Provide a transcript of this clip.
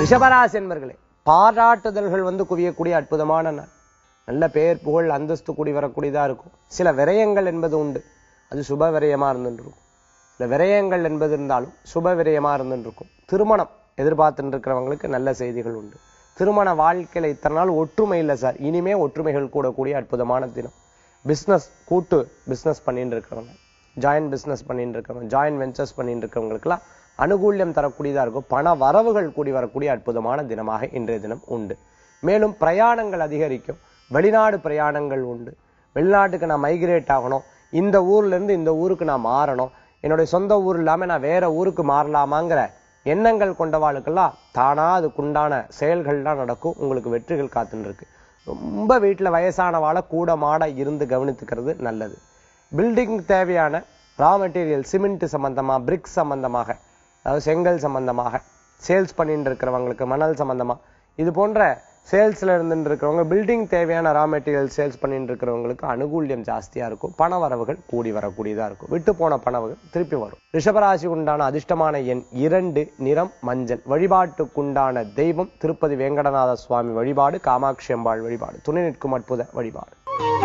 ரிஷபராசி என்பர்களே பாராட்டுதல்கள் வந்து குவியக்கூடிய அற்புதமான நாள் நல்ல பெயர் புகழ் அந்தஸ்து கூடி வரக்கூடியதா இருக்கும் சில விரயங்கள் என்பது உண்டு அது சுப விரயமா இருந்துட்டு இருக்கும் சில விரயங்கள் என்பது இருந்தாலும் சுப விரயமா இருந்துட்டு இருக்கும் திருமணம் எதிர்பார்த்துட்டு இருக்கிறவங்களுக்கு நல்ல செய்திகள் உண்டு திருமண வாழ்க்கையில இத்தனை நாள் ஒற்றுமை இல்லை சார் இனிமே ஒற்றுமைகள் கூடக்கூடிய அற்புதமான தினம் பிஸ்னஸ் கூட்டு பிஸ்னஸ் பண்ணிட்டு இருக்கிறவங்க ஜாயின்ட் பிஸ்னஸ் பண்ணிட்டு இருக்கிறவங்க ஜாயின்ட் வெஞ்சர்ஸ் பண்ணிட்டு இருக்கிறவங்களுக்கெல்லாம் அனுகூல்யம் தரக்கூடியதா இருக்கும் பண வரவுகள் கூடி வரக்கூடிய அற்புதமான தினமாக இன்றைய தினம் உண்டு மேலும் பிரயாணங்கள் அதிகரிக்கும் வெளிநாடு பிரயாணங்கள் உண்டு வெளிநாட்டுக்கு நான் மைக்ரேட் ஆகணும் இந்த ஊர்ல இருந்து இந்த ஊருக்கு நான் மாறணும் என்னுடைய சொந்த ஊர் இல்லாம நான் வேற ஊருக்கு மாறலாமாங்கிற எண்ணங்கள் கொண்டவாளுக்கெல்லாம் தானா அதுக்குண்டான செயல்கள்லாம் நடக்கும் உங்களுக்கு வெற்றிகள் காத்துன்னு இருக்கு ரொம்ப வீட்டுல வயசானவாளை கூட மாட இருந்து கவனித்துக்கிறது நல்லது பில்டிங் தேவையான ரா மெட்டீரியல் சிமெண்ட் சம்பந்தமா பிரிக்ஸ் சம்பந்தமாக அதாவது செங்கல் சம்பந்தமாக சேல்ஸ் பண்ணிட்டு இருக்கிறவங்களுக்கு மணல் சம்பந்தமா இது போன்ற சேல்ஸ்ல இருந்துட்டு இருக்கிறவங்க பில்டிங் தேவையான ரா மெட்டீரியல் சேல்ஸ் பண்ணிட்டு இருக்கிறவங்களுக்கு அனுகூல்யம் ஜாஸ்தியா இருக்கும் பண வரவுகள் கூடி வரக்கூடியதா இருக்கும் விட்டு போன பணவுகள் திருப்பி வரும் ரிஷபராசி உண்டான அதிர்ஷ்டமான எண் இரண்டு நிறம் மஞ்சள் வழிபாட்டுக்குண்டான தெய்வம் திருப்பதி வேங்கடநாத சுவாமி வழிபாடு காமாட்சி அம்பாள் வழிபாடு துணை நிற்கும் அற்புத வழிபாடு